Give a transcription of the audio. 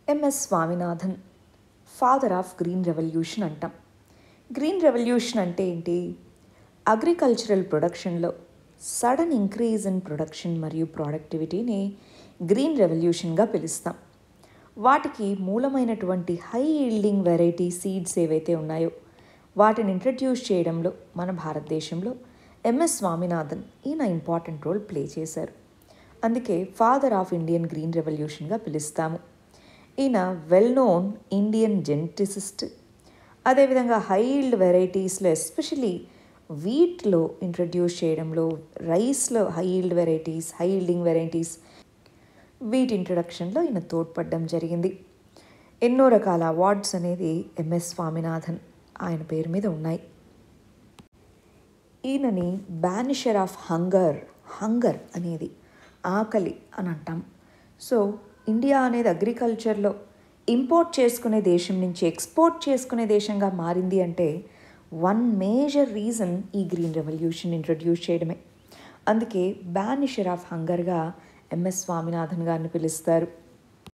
MS Swaminathan father of green revolution అంటాం green revolution అంటే ఏంటి అగ్రికల్చరల్ ప్రొడక్షన్లో సడన్ ఇంక్రీజ్ ఇన్ ప్రొడక్షన్ మరియు ప్రొడక్టివిటీని గ్రీన్ రెవల్యూషన్గా పిలుస్తాం వాటికి మూలమైనటువంటి హై ఈల్డింగ్ వెరైటీ సీడ్స్ ఏవైతే ఉన్నాయో వాటిని ఇంట్రడ్యూస్ చేయడంలో మన భారతదేశంలో ఎంఎస్ స్వామినాథన్ ఈయన ఇంపార్టెంట్ రోల్ ప్లే చేశారు అందుకే ఫాదర్ ఆఫ్ ఇండియన్ గ్రీన్ రెవల్యూషన్గా పిలుస్తాము ఈయన వెల్ నోన్ ఇండియన్ జెనెటిసిస్ట్ అదేవిధంగా హై ఈల్డ్ వెరైటీస్లో ఎస్పెషలీ వీట్లో ఇంట్రడ్యూస్ చేయడంలో రైస్లో high yield varieties high yielding varieties వీటి ఇంట్రడక్షన్లో ఈయన తోడ్పడడం జరిగింది ఎన్నో రకాల అవార్డ్స్ అనేది ఎంఎస్ స్వామినాథన్ ఆయన పేరు మీద ఉన్నాయి ఈయనని బ్యానిషర్ ఆఫ్ హంగర్ హంగర్ అనేది ఆకలి అని అంటాం సో ఇండియా అనేది అగ్రికల్చర్లో ఇంపోర్ట్ చేసుకునే దేశం నుంచి ఎక్స్పోర్ట్ చేసుకునే దేశంగా మారింది అంటే వన్ మేజర్ రీజన్ ఈ గ్రీన్ రెవల్యూషన్ ఇంట్రడ్యూస్ చేయడమే అందుకే బ్యానిషర్ ఆఫ్ హంగర్గా ఎంఎస్ స్వామినాథన్ గారిని పిలుస్తారు